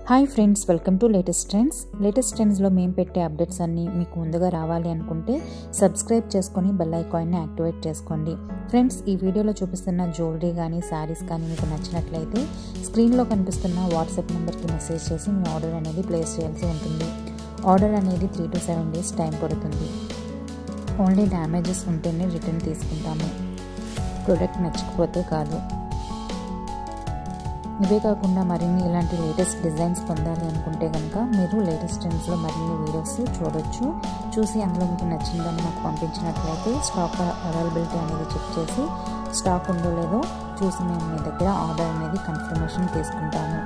hi friends welcome to latest trends latest ట్రెండ్స్లో మేము పెట్టే అప్డేట్స్ అన్నీ మీకు ముందుగా రావాలి అనుకుంటే సబ్స్క్రైబ్ చేసుకొని బెల్ ఐకాన్ని యాక్టివేట్ చేసుకోండి ఫ్రెండ్స్ ఈ వీడియోలో చూపిస్తున్న జ్యువెలరీ కానీ శారీస్ కానీ మీకు నచ్చినట్లయితే స్క్రీన్లో కనిపిస్తున్న వాట్సాప్ నెంబర్కి మెసేజ్ చేసి మీ ఆర్డర్ అనేది ప్లేస్ చేయాల్సి ఉంటుంది ఆర్డర్ అనేది three to seven days time పడుతుంది ఓన్లీ డ్యామేజెస్ ఉంటేనే రిటర్న్ తీసుకుంటాము ప్రోడక్ట్ నచ్చకపోతే కాదు ఇవే కాకుండా మరిన్ని ఇలాంటి లేటెస్ట్ డిజైన్స్ పొందాలి అనుకుంటే కనుక మీరు లేటెస్ట్ ట్రెండ్స్లో మరిన్ని వీడియోస్ చూడొచ్చు చూసి అందులో మీకు నచ్చిందని నాకు పంపించినట్లయితే స్టాక్ అవైలబిలిటీ అనేది చెక్ చేసి స్టాక్ ఉందో లేదో చూసి మేము మీ దగ్గర ఆర్డర్ అనేది కన్ఫర్మేషన్ తీసుకుంటాము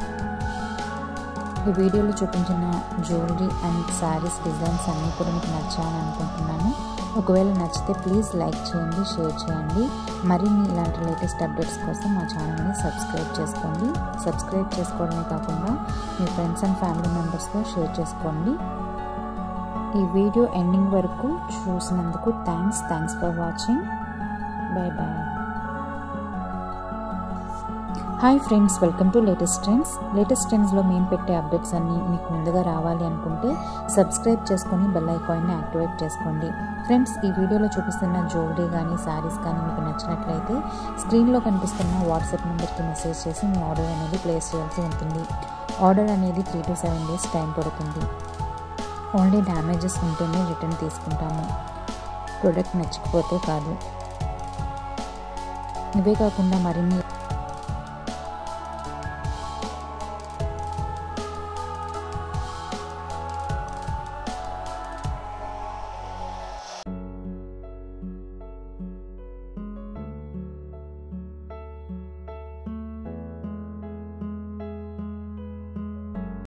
ఈ వీడియోలో చూపించిన జ్యువెలరీ అండ్ శారీస్ డిజైన్స్ అన్నీ కూడా మీకు నచ్చాలని అనుకుంటున్నాను ఒకవేళ నచ్చితే ప్లీజ్ లైక్ చేయండి షేర్ చేయండి మరిన్ని ఇలాంటి లేటెస్ట్ అప్డేట్స్ కోసం మా ఛానల్ని సబ్స్క్రైబ్ చేసుకోండి సబ్స్క్రైబ్ చేసుకోవడమే కాకుండా మీ ఫ్రెండ్స్ అండ్ ఫ్యామిలీ మెంబర్స్తో షేర్ చేసుకోండి ఈ వీడియో ఎండింగ్ వరకు చూసినందుకు thanks thanks for watching bye bye hi friends welcome to latest trends latest ట్రెండ్స్లో మేము పెట్టే అప్డేట్స్ అన్నీ మీకు ముందుగా రావాలి అనుకుంటే సబ్స్క్రైబ్ చేసుకొని బెల్ ఐకాన్ని యాక్టివేట్ చేసుకోండి ఫ్రెండ్స్ ఈ వీడియోలో చూపిస్తున్న జ్యువెలరీ కానీ శారీస్ కానీ మీకు నచ్చినట్లయితే స్క్రీన్లో కనిపిస్తున్న వాట్సాప్ నెంబర్కి మెసేజ్ చేసి మీ ఆర్డర్ అనేది ప్లేస్ చేయాల్సి ఉంటుంది ఆర్డర్ అనేది three to seven days time పడుతుంది ఓన్లీ డ్యామేజెస్ ఉంటేనే రిటర్న్ తీసుకుంటాము ప్రోడక్ట్ నచ్చకపోతే కాదు ఇవే కాకుండా మరిన్ని